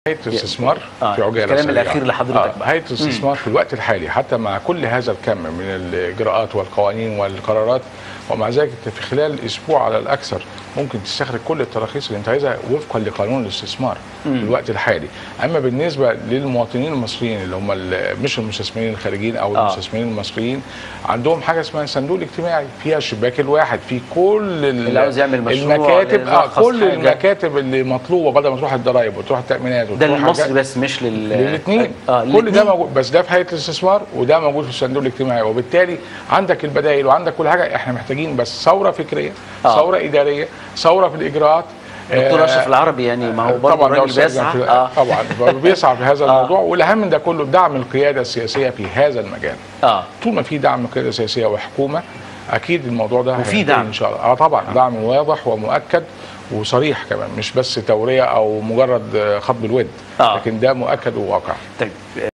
هيئه الاستثمار آه، في عجاله الكلام سريعة. الأخير لحضرتك آه بقى. هيئه الاستثمار في الوقت الحالي حتى مع كل هذا الكم من الاجراءات والقوانين والقرارات ومع ذلك انت في خلال اسبوع على الاكثر ممكن تستخرج كل التراخيص اللي انت عايزها وفقا لقانون الاستثمار في الوقت الحالي اما بالنسبه للمواطنين المصريين اللي هم ال- مش المستثمرين الخارجيين او آه. المستثمرين المصريين عندهم حاجه اسمها صندوق الاجتماعي فيها الشباك الواحد في كل ال- اللي عاوز يعمل مشروع، المكاتب اللي اه يرخص كل حاجة. المكاتب اللي مطلوبه بدل ما تروح الضرايب وتروح التامينات ده وتروح للمصري حاجات- بس مش لل للاثنين اه كل ده الاتنين. موجود بس ده في هيئه الاستثمار وده موجود في الصندوق الاجتماعي وبالتالي عندك البدائل وعندك كل حاجه احنا محتاجين بس ثوره فكريه آه. ثوره اداريه ثوره في الاجراءات دكتور آه، اشرف العربي يعني ما هو برضه طبعا ده الراجل أستاذ بيسعى في- اه طبعا بيسعى في هذا الموضوع والاهم من ده كله دعم القياده السياسيه في هذا المجال اه طول ما في دعم قياده سياسيه وحكومه اكيد الموضوع ده وفي هينتهي دعم. ان شاء الله اه طبعا دعم واضح ومؤكد وصريح كمان مش بس توريه او مجرد آه، خط بالود آه. لكن ده مؤكد وواقع طيب